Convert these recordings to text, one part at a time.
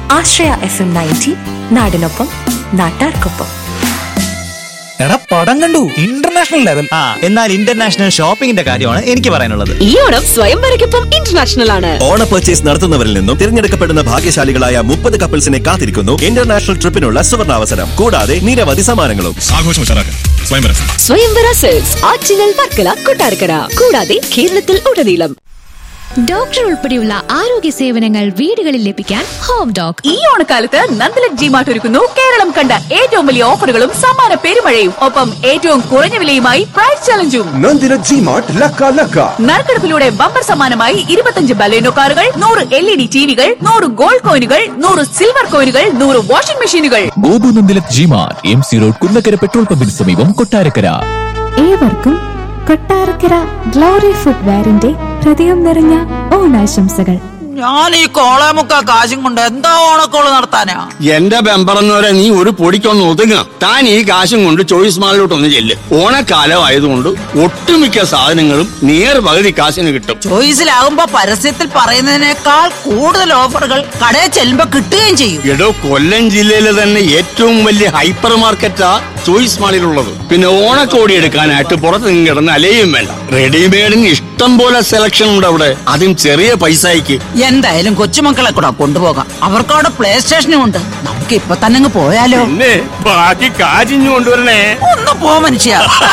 ആശ്രയ F M ninety നാടിനൊപ്പം നാട്ടാർക്കൊപ്പം എടാ പടം കണ്ടു ഇന്റർനാഷണൽ ലെവൽ ആ എന്നാൽ ഇന്റർനാഷണൽ ഷോപ്പിംഗിന്റെ കാര്യമാണ് എനിക്ക് പറയാനുള്ളത് ഈ ഓണം സ്വയംവരയ്ക്കൊപ്പം ഇന്റർനാഷണൽ ആണ് ഓണ പർച്ചേസ് നടത്തുന്നവരിൽ നിന്നും തിരഞ്ഞെടുക്കപ്പെടുന്ന ഭാഗ്യശാലികളായ മുപ്പത് കപ്പിൾസിനെ കാത്തിരിക്കുന്നു ഇന്റർനാഷണൽ ട്രിപ്പിനുള്ള സുവർണാവസരം കൂടാതെ നിരവധി സമ്മാനങ്ങളും ആഘോഷം ഉഷാറാക്കാൻ സ്വയംവരം സ്വയംവര സെൽസ് ആറ്റിങ്ങൽ വർക്കല കൊട്ടാരക്കര കൂടാതെ കേരളത്തിൽ ഉടനീളം ഡോക്ടർ ഉൾപ്പെടെയുള്ള ആരോഗ്യ സേവനങ്ങൾ വീടുകളിൽ ലഭിക്കാൻ ഹോം ഡോക് ഈ ഓണക്കാലത്ത് നന്ദലക് ജി മാർട്ട് ഒരുക്കുന്നു കേരളം കണ്ട ഏറ്റവും വലിയ ഓഫറുകളും സമ്മാന പെരുമഴയും ഒപ്പം ഏറ്റവും കുറഞ്ഞ വിലയുമായി പ്രൈസ് ചലഞ്ചും നന്ദിന ജി മാർട്ട് ലക്ക ലക്ക നറുക്കെടുപ്പിലൂടെ ബമ്പർ സമ്മാനമായി ഇരുപത്തഞ്ച് ബലേനോ കാറുകൾ നൂറ് എൽ ഇ ഡി ടിവികൾ നൂറ് ഗോൾഡ് കോയിനുകൾ നൂറ് സിൽവർ കോയിനുകൾ നൂറ് വാഷിംഗ് മെഷീനുകൾ ഗോപു നന്ദിലത് ജിമാർ M C road Kunnakkara petrol പമ്പിന് സമീപം കൊട്ടാരക്കര ഏവർക്കും കൊട്ടാരക്കര ഗ്ലോറി ഫുട്വെയറിന്റെ ഹൃദയം നിറഞ്ഞ ഓണാശംസകൾ ഞാൻ ഈ കോളേമുക്ക കാശും കൊണ്ട് എന്താ ഓണക്കോള് നടത്താനാ എന്റെ ബെമ്പറന്നവരെ നീ ഒരു പൊടിക്കൊന്ന് ഒതുങ്ങ താൻ ഈ കാശും കൊണ്ട് ചോയ്സ് മാളിലോട്ടൊന്ന് ചെല്ല് ഓണക്കാലം ആയതുകൊണ്ട് ഒട്ടുമിക്ക സാധനങ്ങളും നിയർ പകുതി കാശിന് കിട്ടും ചോയ്സിലാകുമ്പോ പരസ്യത്തിൽ പറയുന്നതിനേക്കാൾ കൂടുതൽ ഓഫറുകൾ കടയിൽ ചെല്ലുമ്പോ കിട്ടുകയും ചെയ്യും എടോ കൊല്ലം ജില്ലയിലെ തന്നെ ഏറ്റവും വലിയ ഹൈപ്പർ മാർക്കറ്റാ ചോയ്സ് മാളിലുള്ളത് പിന്നെ ഓണക്കോടി എടുക്കാനായിട്ട് പുറത്ത് നിന്ന് കിടന്ന് അലയും വേണ്ട റെഡിമെയ്ഡിന് ഇഷ്ടം പോലെ സെലക്ഷൻ ഉണ്ട് അവിടെ അതും ചെറിയ പൈസയ്ക്ക് എന്തായാലും കൊച്ചുമക്കളെ കൂടെ കൊണ്ടുപോകാം അവർക്ക് അവിടെ പ്ലേ സ്റ്റേഷനും ഉണ്ട് നമുക്ക് ഇപ്പൊ തന്നെ അങ്ങ് പോയാലോ പിന്നെ ബാക്കി കാശിഞ്ഞു കൊണ്ടുവരണേ ഒന്ന് പോ മനുഷ്യ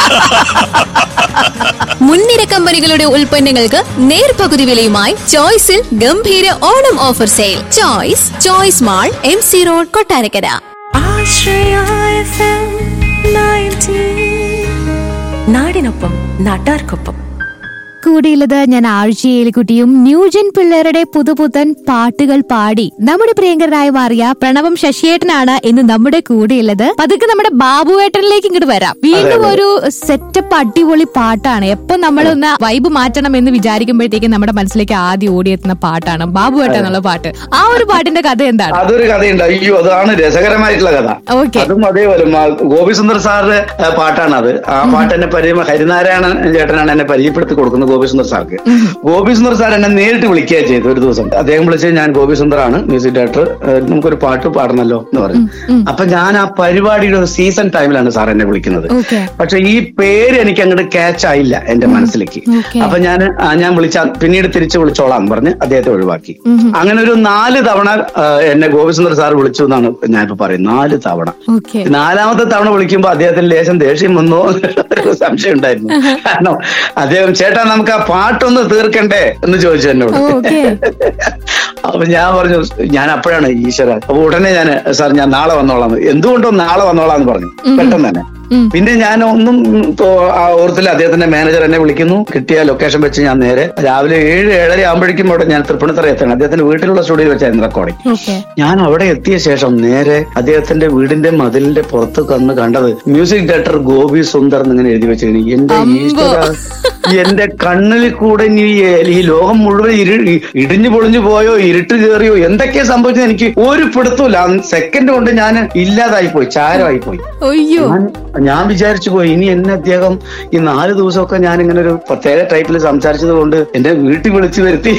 മുൻനിര കമ്പനികളുടെ ഉൽപ്പന്നങ്ങൾക്ക് നേർപകുതി വിലയുമായി ചോയ്സിൽ ഗംഭീര Onam offer sale choice choice mall M C road Kottarakkara Ashraya F M ninety നാടിനൊപ്പം നാട്ടാർക്കൊപ്പം കൂടിയുള്ളത് ഞാൻ ആഴ്ചയിൽക്കുട്ടിയും ന്യൂജൻ പിള്ളേരുടെ പുതുപുത്തൻ പാട്ടുകൾ പാടി നമ്മുടെ പ്രിയങ്കരനായി മാറിയ പ്രണവം ശശിയേട്ടനാണ് ഇന്ന് നമ്മുടെ കൂടെയുള്ളത് പതുക്കെ നമ്മുടെ ബാബുവേട്ടനിലേക്ക് ഇങ്ങോട്ട് വരാം വീണ്ടും ഒരു സെറ്റപ്പ് അടിപൊളി പാട്ടാണ് എപ്പൊ നമ്മളൊന്ന് വൈബ് മാറ്റണം എന്ന് വിചാരിക്കുമ്പോഴത്തേക്കും നമ്മുടെ മനസ്സിലേക്ക് ആദ്യം ഓടിയെത്തുന്ന പാട്ടാണ് ബാബുവേട്ടൻ എന്നുള്ള പാട്ട് ആ ഒരു പാട്ടിന്റെ കഥ എന്താണ് അതൊരു കഥയുണ്ട് അയ്യോ അതാണ് രസകരമായിട്ടുള്ള കഥ ഓക്കെ അതും അതേപോലെ മ- ഗോപിസുന്ദർ സാറിന്റെ ആ, പാട്ടാണ് അത് ആ പാട്ട് എന്നെ പരിചയം ഹരിനാരായണൻ ചേട്ടനാണ് എന്നെ പരിചയപ്പെടുത്തി കൊടുക്കുന്നത് ഗോപിസുന്ദർ സാർക്ക് ഗോപിസുന്ദർ സാർ എന്നെ നേരിട്ട് വിളിക്കുകയും ചെയ്തു ഒരു ദിവസം അദ്ദേഹം വിളിച്ചത് ഞാൻ ഗോപിസുന്ദറാണ് മ്യൂസിക് ഡയറക്ടർ ഏഹ്, നമുക്കൊരു പാട്ട് പാടണല്ലോ എന്ന് പറഞ്ഞു അപ്പൊ ഞാൻ ആ പരിപാടിയുടെ ഒരു സീസൺ ടൈമിലാണ് സാർ എന്നെ വിളിക്കുന്നത് ഓക്കെ പക്ഷെ ഈ പേര് എനിക്ക് അങ്ങോട്ട് ക്യാച്ച് ആയില്ല എന്റെ മനസ്സിലേക്ക് ഓക്കെ. അപ്പൊ ഞാൻ ഞാൻ വിളിച്ച പിന്നീട് തിരിച്ചു വിളിച്ചോളാം എന്ന് പറഞ്ഞ് അദ്ദേഹത്തെ ഒഴിവാക്കി അങ്ങനെ ഒരു നാല് തവണ ആ, എന്നെ ഗോപിസുന്ദർ സാർ വിളിച്ചു എന്നാണ് ഞാനിപ്പോ പറയുന്നത് നാല് തവണ ഓക്കെ നാലാമത്തെ തവണ വിളിക്കുമ്പോ അദ്ദേഹത്തിന് ലേശം ദേഷ്യം വന്നോ ഒരു സംശയം ഉണ്ടായിരുന്നു കാരണം അദ്ദേഹം ചേട്ടാ നമുക്ക് ആ പാട്ടൊന്ന് തീർക്കണ്ടേ എന്ന് ചോദിച്ചു എന്നോട് ഓക്കെ അപ്പൊ ഞാൻ പറഞ്ഞു ഞാൻ അപ്പോഴാണ് ഈശ്വര അപ്പൊ ഉടനെ ഞാൻ സാർ ഞാൻ നാളെ വന്നോളാം എന്തുകൊണ്ടോ നാളെ വന്നോളാം എന്ന് പറഞ്ഞു പെട്ടെന്ന് തന്നെ പിന്നെ ഞാൻ ഒന്നും ഇപ്പോ ആ ഓർത്തില്ല അദ്ദേഹത്തിന്റെ മാനേജർ എന്നെ വിളിക്കുന്നു കിട്ടിയ ലൊക്കേഷൻ വെച്ച് ഞാൻ നേരെ രാവിലെ ഏഴ് ഏഴര ആകുമ്പോഴേക്കും അവിടെ ഞാൻ തൃപ്പൂണിത്തറ എത്തണം അദ്ദേഹത്തിന്റെ വീട്ടിലുള്ള സ്റ്റുഡിയോയിൽ വെച്ചായിരുന്നു റെക്കോർഡിംഗ് ഓക്കെ ഞാൻ അവിടെ എത്തിയ ശേഷം നേരെ അദ്ദേഹത്തിന്റെ വീടിന്റെ മതിലിന്റെ പുറത്ത് കന്ന് കണ്ടത് മ്യൂസിക് ഡയറക്ടർ ഗോപി സുന്ദർ എന്നിങ്ങനെ എഴുതി വെച്ചിരുന്നു എന്റെ ഈശ്വര എന്റെ കണ്ണിൽ കൂടെ ഇനി ഈ ലോകം മുഴുവൻ ഇരു ഇടിഞ്ഞു പൊളിഞ്ഞു പോയോ ഇരുട്ട് കയറിയോ എന്തൊക്കെയാ സംഭവിച്ചത് എനിക്ക് ഒരു പിടുത്തമില്ല സെക്കൻഡ് കൊണ്ട് ഞാൻ ഇല്ലാതായി പോയി ചാരമായി പോയി അയ്യോ ഞാൻ ഞാൻ വിചാരിച്ചു പോയി ഇനി എന്നെ അദ്ദേഹം ഈ നാല് ദിവസമൊക്കെ ഞാൻ ഇങ്ങനെ ഒരു പ്രത്യേക ടൈപ്പിൽ സംസാരിച്ചത് കൊണ്ട് എന്നെ വീട്ടിൽ വിളിച്ചു വരുത്തി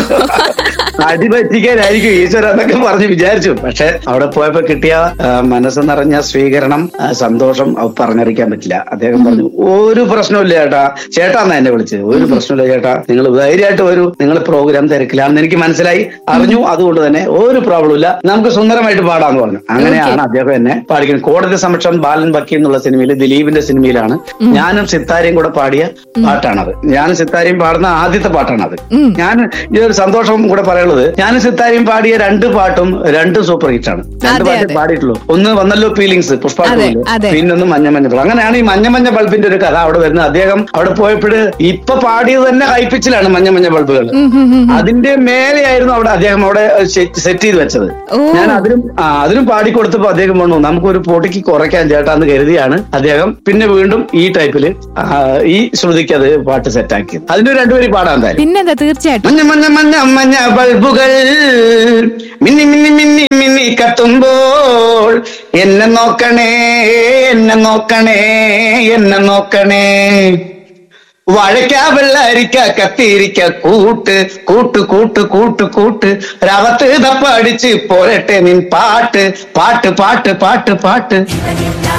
അടിപറ്റിക്കാനായിരിക്കും ഈശ്വര എന്നൊക്കെ പറഞ്ഞ് വിചാരിച്ചു പക്ഷെ അവിടെ പോയപ്പോ കിട്ടിയ ആ, മനസ്സ് നിറഞ്ഞ സ്വീകരണം ആ, സന്തോഷം അത് പറഞ്ഞറിയിക്കാൻ പറ്റില്ല അദ്ദേഹം പറഞ്ഞു ഒരു പ്രശ്നമില്ല ചേട്ടാ ചേട്ടാ എന്നാ എന്നെ വിളിച്ചത് ഒരു പ്രശ്നമില്ല ചേട്ടാ നിങ്ങൾ ധൈര്യമായിട്ട് വരൂ നിങ്ങൾ പ്രോഗ്രാം തിരക്കിലാണെന്ന് എനിക്ക് മനസ്സിലായി അറിഞ്ഞു അതുകൊണ്ട് തന്നെ ഒരു പ്രോബ്ലം ഇല്ല നമുക്ക് സുന്ദരമായിട്ട് പാടാന്ന് പറഞ്ഞു അങ്ങനെയാണ് അദ്ദേഹം എന്നെ പാടിക്കുന്നത് കോടതി സമക്ഷം ബാലൻ ബക്കി എന്നുള്ള സിനിമയിൽ ദിലീപിന്റെ സിനിമയിലാണ് ഞാനും സിത്താരയും കൂടെ പാടിയ പാട്ടാണത് ഞാനും സിത്താരയും പാടുന്ന ആദ്യത്തെ പാട്ടാണത് ഞാൻ ഈ ഒരു സന്തോഷം കൂടെ പറയുള്ളത് ഞാനും സിത്താരയും പാടിയ രണ്ട് പാട്ടും രണ്ടും സൂപ്പർ ഹിറ്റ് ആണ് രണ്ട് അതെ, പാട്ടേ അതെ. പാടിയിട്ടുള്ളൂ ഒന്ന് വന്നല്ലോ ഫീലിങ്സ് പുഷ്പാട്ടില് അതെ. പിന്നൊന്ന് മഞ്ഞ മഞ്ഞ ബൾബ് അങ്ങനെയാണ് ഈ മഞ്ഞ മഞ്ഞ ബൾബിന്റെ ഒരു കഥ അവിടെ വരുന്നത് അദ്ദേഹം അവിടെ പോയപ്പോൾ ഇപ്പൊ പാടിയത് തന്നെ ഹൈപ്പിച്ചിലാണ് മഞ്ഞ മഞ്ഞ ബൾബുകൾ അതിന്റെ മേലെയായിരുന്നു അവിടെ അദ്ദേഹം അവിടെ സെറ്റ് ചെയ്ത് വെച്ചത് ഓ. ഞാൻ അതിനും ആ, അതിനും പാടിക്കൊടുത്തപ്പോ അദ്ദേഹം പറഞ്ഞു നമുക്കൊരു പൊടിക്ക് കുറയ്ക്കാൻ ചേട്ടാന്ന് കരുതിയാണ് അദ്ദേഹം പിന്നെ വീണ്ടും ഈ ടൈപ്പില് ആ, ഈ ശ്രുതിക്ക് അത് പാട്ട് സെറ്റാക്കിയത് അതിന്റെ ഒരു രണ്ടുപേരും പാടാൻ എന്തായാലും പിന്നെന്താ തീർച്ചയായിട്ടും മഞ്ഞ മഞ്ഞ മഞ്ഞ മഞ്ഞ ബൾബുകൾ മിന്നി മിന്നി മിന്നി മിന്നി കത്തുമ്പോൾ എന്നെ നോക്കണേ എന്നെ നോക്കണേ എന്നെ നോക്കണേ വഴക്ക വെള്ളരിക്ക കത്തിരിക്ക കൂട്ട് കൂട്ട് കൂട്ട് കൂട്ട് കൂട്ട് രവത്ത് തപ്പടിച്ച് പോരട്ടെ നിൻ പാട്ട് പാട്ട് പാട്ട് പാട്ട് പാട്ട്